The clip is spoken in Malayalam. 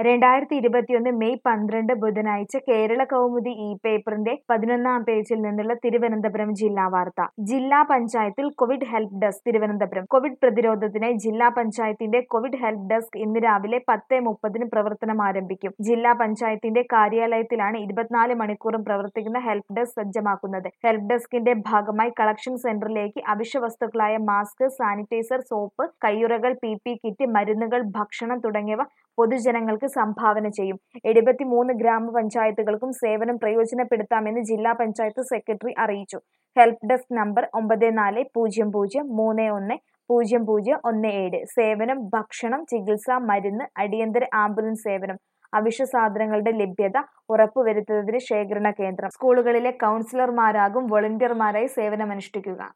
രണ്ടായിരത്തി ഇരുപത്തിയൊന്ന് മെയ് പന്ത്രണ്ട് ബുധനാഴ്ച കേരള കൗമുദി ഈ പേപ്പറിന്റെ പതിനൊന്നാം പേജിൽ നിന്നുള്ള തിരുവനന്തപുരം ജില്ലാ വാർത്ത ജില്ലാ പഞ്ചായത്തിൽ covid help desk Thiruvananthapuram covid പ്രതിരോധത്തിനായി ജില്ലാ പഞ്ചായത്തിന്റെ കോവിഡ് ഹെൽപ്പ് ഡെസ്ക് ഇന്ന് രാവിലെ പത്ത് മുപ്പതിന് പ്രവർത്തനം ആരംഭിക്കും ജില്ലാ പഞ്ചായത്തിന്റെ കാര്യാലയത്തിലാണ് ഇരുപത്തിനാല് മണിക്കൂറും പ്രവർത്തിക്കുന്ന ഹെൽപ്പ് ഡെസ്ക് സജ്ജമാക്കുന്നത് ഹെൽപ്പ് ഡെസ്കിന്റെ ഭാഗമായി കളക്ഷൻ സെന്ററിലേക്ക് അവശ്യ വസ്തുക്കളായ മാസ്ക് സാനിറ്റൈസർ സോപ്പ് കയ്യുറകൾ പി പി കിറ്റ് മരുന്നുകൾ ഭക്ഷണം തുടങ്ങിയവ പൊതുജനങ്ങൾക്ക് സംഭാവന ചെയ്യും എഴുപത്തിമൂന്ന് ഗ്രാമപഞ്ചായത്തുകൾക്കും സേവനം പ്രയോജനപ്പെടുത്താമെന്ന് ജില്ലാ പഞ്ചായത്ത് സെക്രട്ടറി അറിയിച്ചു ഹെൽപ്പ് ഡെസ്ക് നമ്പർ ഒമ്പത് നാല് പൂജ്യം പൂജ്യം മൂന്ന് ഒന്ന് പൂജ്യം പൂജ്യം ഒന്ന് ഏഴ് സേവനം ഭക്ഷണം ചികിത്സ മരുന്ന് അടിയന്തര ആംബുലൻസ് സേവനം അവശ്യ സാധനങ്ങളുടെ ലഭ്യത ഉറപ്പുവരുത്തുന്നതിന് ശേഖരണ കേന്ദ്രം സ്കൂളുകളിലെ കൗൺസിലർമാരാകും വോളണ്ടിയർമാരായി സേവനമനുഷ്ഠിക്കുക